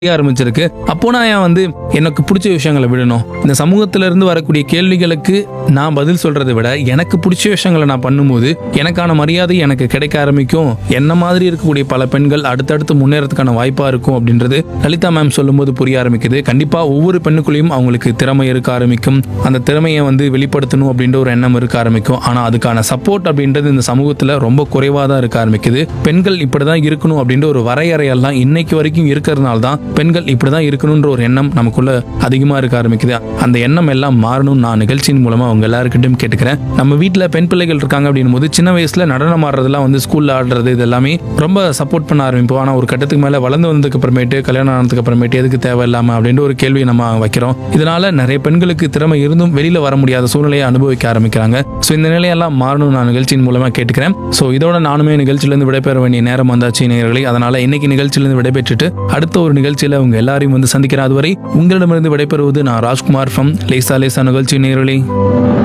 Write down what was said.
செய்ய ஆரம்பிச்சிருக்கு அப்போ நான் ஏன் வந்து எனக்கு பிடிச்ச விஷயங்களை விடணும் இந்த சமூகத்துல இருந்து வரக்கூடிய கேள்விகளுக்கு நான் பதில் சொல்றதை விட எனக்கு பிடிச்ச விஷயங்களை நான் பண்ணும்போது எனக்கான மரியாதை எனக்கு கிடைக்க ஆரம்பிக்கும் என்ன மாதிரி இருக்கக்கூடிய பல பெண்கள் அடுத்தடுத்து முன்னேறதுக்கான வாய்ப்பா இருக்கும் அப்படின்றது லலிதா மேம் சொல்லும்போது புரிய ஆரம்பிக்குது கண்டிப்பா ஒவ்வொரு பெண்ணுக்குள்ளேயும் அவங்களுக்கு திறமை இருக்க ஆரம்பிக்கும் அந்த திறமையை வந்து வெளிப்படுத்தணும் அப்படின்ற ஒரு எண்ணம் இருக்க ஆரம்பிக்கும் ஆனா அதுக்கான சப்போர்ட் அப்படின்றது இந்த சமூகத்துல ரொம்ப குறைவா தான் இருக்க ஆரம்பிக்குது பெண்கள் இப்படிதான் இருக்கணும் அப்படின்ற ஒரு வரையறையெல்லாம் இன்னைக்கு வரைக்கும் இருக்கிறதுனால தான் பெண்கள் இப்படிதான் இருக்கணும்ன்ற ஒரு எண்ணம் நமக்குள்ள அதிகமா இருக்க ஆரம்பிக்குது அந்த எண்ணம் எல்லாம் மாறணும் நான் நிகழ்ச்சியின் மூலமா அவங்க எல்லாருக்கிட்டையும் கேட்டுக்கிறேன் நம்ம வீட்ல பெண் பிள்ளைகள் இருக்காங்க அப்படின்னும் போது சின்ன வயசுல நடனம் ஆடுறதெல்லாம் வந்து ஸ்கூல்ல ஆடுறது இது எல்லாமே ரொம்ப சப்போர்ட் பண்ண ஆரம்பிப்போம் ஆனா ஒரு கட்டத்துக்கு மேல வளர்ந்து வந்ததுக்கு அப்புறமேட்டு கல்யாணம் ஆனதுக்கு அப்புறமேட்டு எதுக்கு தேவையில்லாம அப்படின்ற ஒரு கேள்வி நம்ம வைக்கிறோம் இதனால நிறைய பெண்களுக்கு திறமை இருந்தும் வெளியில வர முடியாத சூழ்நிலையை அனுபவிக்க ஆரம்பிக்கிறாங்க ஸோ இந்த நிலையெல்லாம் மாறணும் நான் நிகழ்ச்சியின் மூலமா கேட்டுக்கிறேன் ஸோ இதோட நானுமே நிகழ்ச்சியிலிருந்து விடைபெற வேண்டிய நேரம் வந்தாச்சு நேயர்களே அதனால இன்னைக்கு நிகழ்ச்சியிலிருந்து விடைபெற்றுட்டு அடுத்த ஒரு நிகழ்ச்சியில உங்க எல்லாரையும் வந்து சந்திக்கிறேன் அதுவரை உங்களிடமிருந்து விடைபெறுவது நான் ராஜ்குமார் ஃப்ரம் லேசா லேசா நிகழ்ச்சி நேயர்களே